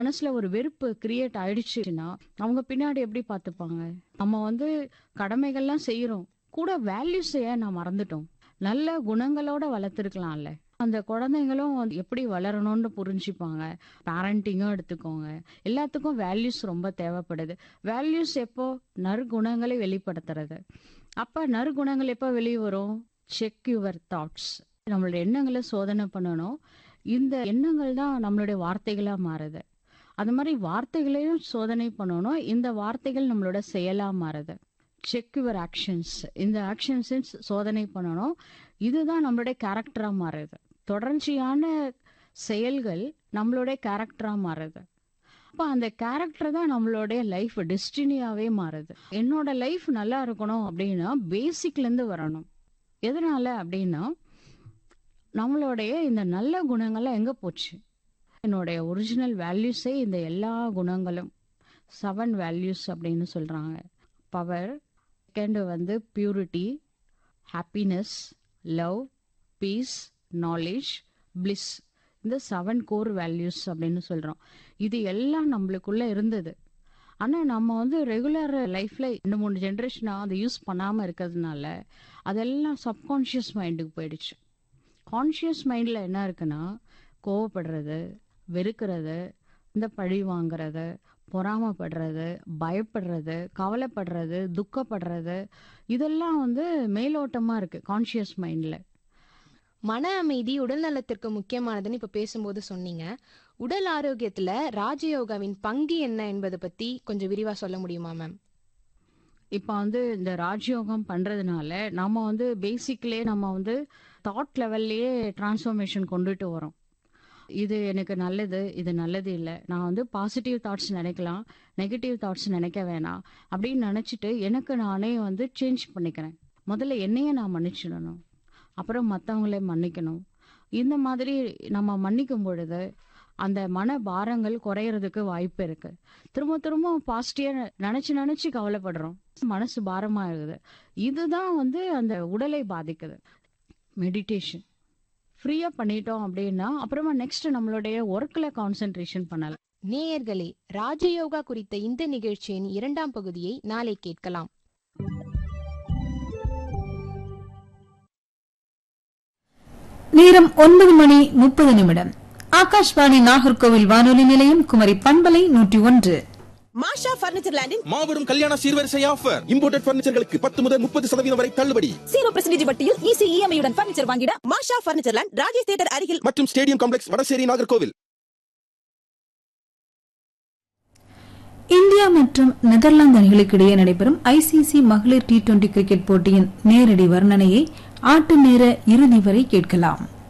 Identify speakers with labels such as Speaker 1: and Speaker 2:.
Speaker 1: மனசுல ஒரு வெறுப்பு கிரியேட் ஆயிடுச்சுன்னா அவங்க பின்னாடி எப்படி பார்த்துப்பாங்க நம்ம வந்து கடமைகள்லாம் செய்யறோம் கூட வேல்யூஸ் ஏன் நான் மறந்துட்டோம் நல்ல குணங்களோட வளர்த்துருக்கலாம்ல அந்த குழந்தைங்களும் வந்து எப்படி வளரணும்னு புரிஞ்சுப்பாங்க பேரண்டிங்கும் எடுத்துக்கோங்க எல்லாத்துக்கும் வேல்யூஸ் ரொம்ப தேவைப்படுது வேல்யூஸ் எப்போ நற்குணங்களை வெளிப்படுத்துறது அப்ப நற்குணங்கள் எப்போ வெளியே வரும் செக் யுவர் தாட்ஸ் நம்மளோட எண்ணங்களை சோதனை பண்ணணும் இந்த எண்ணங்கள் தான் நம்மளுடைய வார்த்தைகளா மாறுது அது மாதிரி வார்த்தைகளையும் சோதனை பண்ணணும் இந்த வார்த்தைகள் நம்மளோட செயலா மாறுது செக் யுவர் ஆக்ஷன்ஸ் இந்த ஆக்ஷன்ஸ் சோதனை பண்ணணும் இதுதான் நம்மளுடைய கேரக்டரா மாறுது தொடர்ச்சியான செயல்கள் நம்மளுடைய கேரக்டரா மாறுது அப்ப அந்த கேரக்டர் தான் நம்மளுடைய லைஃப் டெஸ்டினியாவே மாறுது என்னோட லைஃப் நல்லா இருக்கணும் அப்படின்னா பேசிக்ல இருந்து வரணும் எதனால அப்படின்னா நம்மளுடைய இந்த நல்ல குணங்கள்லாம் எங்க போச்சு என்னுடைய ஒரிஜினல் வேல்யூஸே இந்த எல்லா குணங்களும் செவன் வேல்யூஸ் அப்படின்னு சொல்றாங்க பவர் செகண்ட் வந்து purity happiness love peace knowledge bliss இந்த செவன் கோர் வேல்யூஸ் அப்படின்னு சொல்றோம் இது எல்லாம் நம்மளுக்குள்ள இருந்தது ஆனா நம்ம வந்து ரெகுலர் லைஃப்ல ரெண்டு மூணு ஜென்ரேஷனா அதை யூஸ் பண்ணாம இருக்கிறதுனால அதெல்லாம் சப்கான்ஷியஸ் மைண்டுக்கு போயிடுச்சு கான்ஷியஸ் மைண்ட்ல என்ன இருக்குன்னா கோவப்படுறது வெறுக்கிறது இந்த பழி வாங்குறது பொறாமப்படுறது பயப்படுறது கவலைப்படுறது துக்கப்படுறது இதெல்லாம் வந்து மேலோட்டமா இருக்கு கான்ஷியஸ் மைண்ட்ல
Speaker 2: மன அமைதி உடல் நலத்திற்கு முக்கியமானதுன்னு இப்ப பேசும்போது சொன்னீங்க உடல் ஆரோக்கியத்துல ராஜயோகாவின் பங்கு என்ன என்பதை பத்தி கொஞ்சம் விரிவா சொல்ல முடியுமா மேம்
Speaker 1: இப்போ வந்து இந்த ராஜயோகம் பண்றதுனால நம்ம வந்து பேசிக்லயே நம்ம வந்து தாட் லெவல்லையே டிரான்ஸ்ஃபர்மேஷன் கொண்டுட்டு வரோம் இது எனக்கு நல்லது இது நல்லது இல்லை நான் வந்து பாசிட்டிவ் தாட்ஸ் நினைக்கலாம் நெகட்டிவ் தாட்ஸ் நினைக்க வேணாம் அப்படின்னு நினச்சிட்டு எனக்கு நானே வந்து சேஞ்ச் பண்ணிக்கிறேன் முதல்ல என்னையே நான் மன்னிச்சிடணும் அப்புறம் மற்றவங்களே மன்னிக்கணும் இந்த மாதிரி நம்ம மன்னிக்கும் பொழுது அந்த மன பாரங்கள் குறையறதுக்கு வாய்ப்பு இருக்கு திரும்ப திரும்ப பாசிட்டிவா நினைச்சு நினைச்சு கவலைப்படுறோம் மனசு பாரமாகுது இதுதான் வந்து அந்த உடலை பாதிக்குது மெடிடேஷன் ஃப்ரீயா பண்ணிட்டோம் அப்படின்னா அப்புறமா நெக்ஸ்ட் நம்மளுடைய ஒர்க்ல கான்சென்ட்ரேஷன் பண்ணலாம்
Speaker 2: நேயர்களே ராஜயோகா குறித்த இந்த நிகழ்ச்சியின் இரண்டாம் பகுதியை நாளை கேட்கலாம்
Speaker 3: நேரம் ஒன்பது மணி முப்பது நிமிடம் ஆகாஷ்வாணி நாகர்கோவில் வானொலி நிலையம் குமரி பண்பலை நூற்றி ஒன்று
Speaker 4: மாஷா பர்னிச்சர் லேண்டின்
Speaker 5: மாபெரும் கல்யாண சீர்வரிசை ஆஃபர் இம்போர்ட்டட் பர்னிச்சர்களுக்கு பத்து முதல் முப்பது சதவீதம் வரை தள்ளுபடி
Speaker 4: சீரோ பெர்சன்டேஜ் வட்டியில் ஈஸி இஎம்ஐ உடன் பர்னிச்சர் வாங்கிட மாஷா பர்னிச்சர் லேண்ட் ராஜேஷ் தியேட்டர் அருகில்
Speaker 5: மற்றும் stadium complex Vadasery Nagercoil
Speaker 3: India மற்றும் நெதர்லாந்து அணிகளுக்கு இடையே நடைபெறும் ஐசிசி மகளிர் டி டுவெண்டி கிரிக்கெட் போட்டியின் நேரடி வர்ணனையை ஆட்டு நேர இறுதி வரை கேட்கலாம்